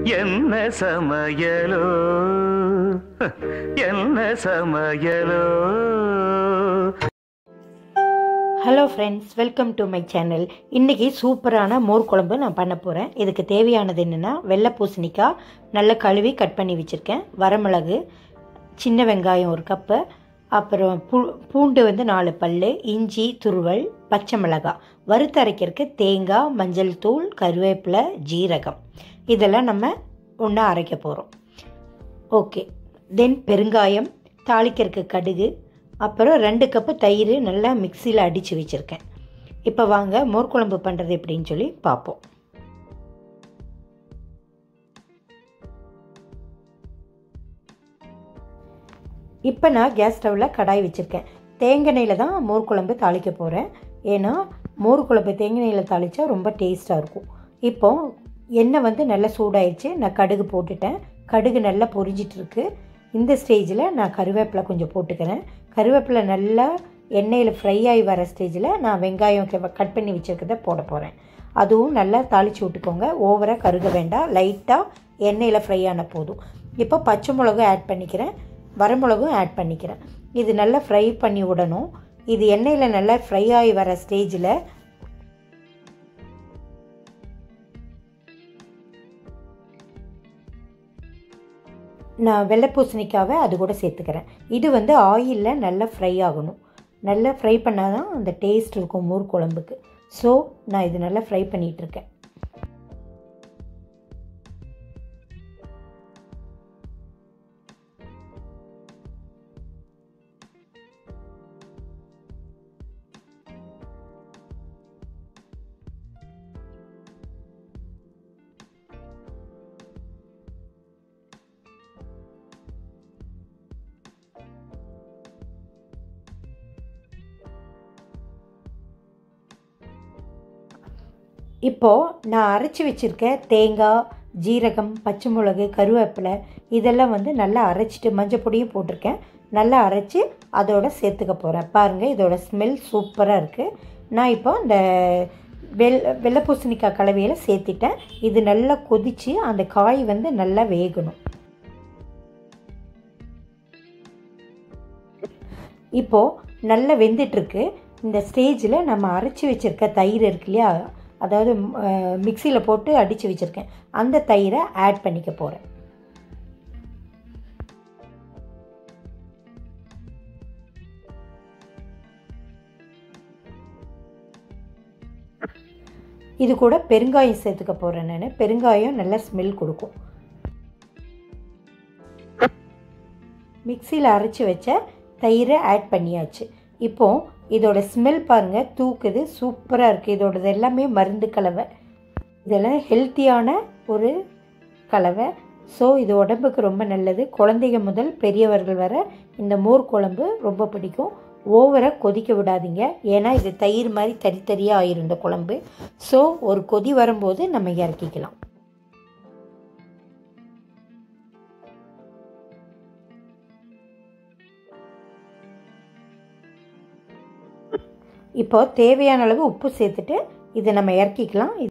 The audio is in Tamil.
என்ன சமையலோ என்ன சமையலோ hello friends welcome to my channel இன்றைக்கி சூப்பரான மோர் குழம்பு நான் பண்ண போகிறேன் இதுக்கு தேவையானது என்னென்னா வெள்ளை பூசணிக்காய் நல்லா கழுவி கட் பண்ணி வச்சுருக்கேன் வரமிளகு சின்ன வெங்காயம் ஒரு கப்பு அப்புறம் பூ பூண்டு வந்து நாலு பல் இஞ்சி துருவல் பச்சை மிளகாய் வறுத்து அரைக்கிறதுக்கு தேங்காய் மஞ்சள் தூள் கருவேப்பிலை ஜீரகம் இதெல்லாம் நம்ம ஒன்றா அரைக்க போகிறோம் ஓகே தென் பெருங்காயம் தாளிக்கிறதுக்கு கடுகு அப்புறம் ரெண்டு கப்பு தயிர் நல்லா மிக்சியில் அடித்து வச்சுருக்கேன் இப்போ வாங்க மோர் குழம்பு பண்ணுறது எப்படின்னு சொல்லி பார்ப்போம் இப்போ நான் கேஸ் ஸ்டவ்வில் கடாய் வச்சுருக்கேன் தேங்காய் தான் மோர் குழம்பு தாளிக்க போகிறேன் ஏன்னா மோர் குழம்பு தேங்காய் எண்ணெயில் தாளித்தா ரொம்ப டேஸ்ட்டாக இருக்கும் இப்போ எண்ணெய் வந்து நல்லா சூடாயிடுச்சு நான் கடுகு போட்டுட்டேன் கடுகு நல்லா பொரிஞ்சிட்ருக்கு இந்த ஸ்டேஜில் நான் கருவேப்பிலை கொஞ்சம் போட்டுக்கிறேன் கருவேப்பிலை நல்லா எண்ணெயில் ஃப்ரை ஆகி வர ஸ்டேஜில் நான் வெங்காயம் கட் பண்ணி வச்சுருக்கிறத போட போகிறேன் அதுவும் நல்லா தாளித்து விட்டுக்கோங்க ஓவராக கருக வேண்டாம் லைட்டாக எண்ணெயில் ஃப்ரை ஆன போதும் இப்போ பச்சை மிளகும் ஆட் பண்ணிக்கிறேன் வரமிளகும் ஆட் பண்ணிக்கிறேன் இது நல்லா ஃப்ரை பண்ணி விடணும் இது எண்ணெயில் நல்லா ஃப்ரை ஆகி வர ஸ்டேஜில் நான் வெள்ளை பூசணிக்காவை அது கூட சேர்த்துக்கிறேன் இது வந்து ஆயிலில் நல்லா ஃப்ரை ஆகணும் நல்லா ஃப்ரை பண்ணால் தான் அந்த டேஸ்ட் இருக்கும் மோர் குழம்புக்கு ஸோ நான் இது நல்லா ஃப்ரை பண்ணிகிட்ருக்கேன் இப்போது நான் அரைச்சி வச்சுருக்க தேங்காய் ஜீரகம் பச்சை மிளகு கருவேப்பிலை இதெல்லாம் வந்து நல்லா அரைச்சிட்டு மஞ்சள் பொடியும் போட்டிருக்கேன் நல்லா அரைச்சி அதோட சேர்த்துக்க போகிறேன் பாருங்கள் இதோட ஸ்மெல் சூப்பராக இருக்குது நான் இப்போ இந்த வெள் வெள்ளை பூசணிக்காய் கலவையில் சேர்த்திட்டேன் இது நல்லா கொதித்து அந்த காய் வந்து நல்லா வேகணும் இப்போது நல்லா வெந்துட்டுருக்கு இந்த ஸ்டேஜில் நம்ம அரைச்சி வச்சுருக்க தயிர் இருக்கு இல்லையா அதாவது மிக்சியில் போட்டு அடித்து வச்சுருக்கேன் அந்த தயிரை ஆட் பண்ணிக்க போகிறேன் இது கூட பெருங்காயம் சேர்த்துக்க போகிறேன் நான் பெருங்காயம் நல்லா ஸ்மெல் கொடுக்கும் மிக்சியில் அரைச்சி வச்ச தயிரை ஆட் பண்ணியாச்சு இப்போது இதோட ஸ்மெல் பாருங்கள் தூக்குது சூப்பராக இருக்குது இதோடது எல்லாமே மருந்து கலவை இதெல்லாம் ஹெல்த்தியான ஒரு கலவை ஸோ இது உடம்புக்கு ரொம்ப நல்லது குழந்தைங்க முதல் பெரியவர்கள் வர இந்த மோர் குழம்பு ரொம்ப பிடிக்கும் ஓவராக கொதிக்க விடாதீங்க ஏன்னா இது தயிர் மாதிரி தறி தறியாக ஆயிரும் இந்த குழம்பு ஸோ ஒரு கொதி வரும்போது நம்ம இறக்கிக்கலாம் இப்போ தேவையான அளவு உப்பு சேர்த்துட்டு இதை நம்ம இறக்கிக்கலாம்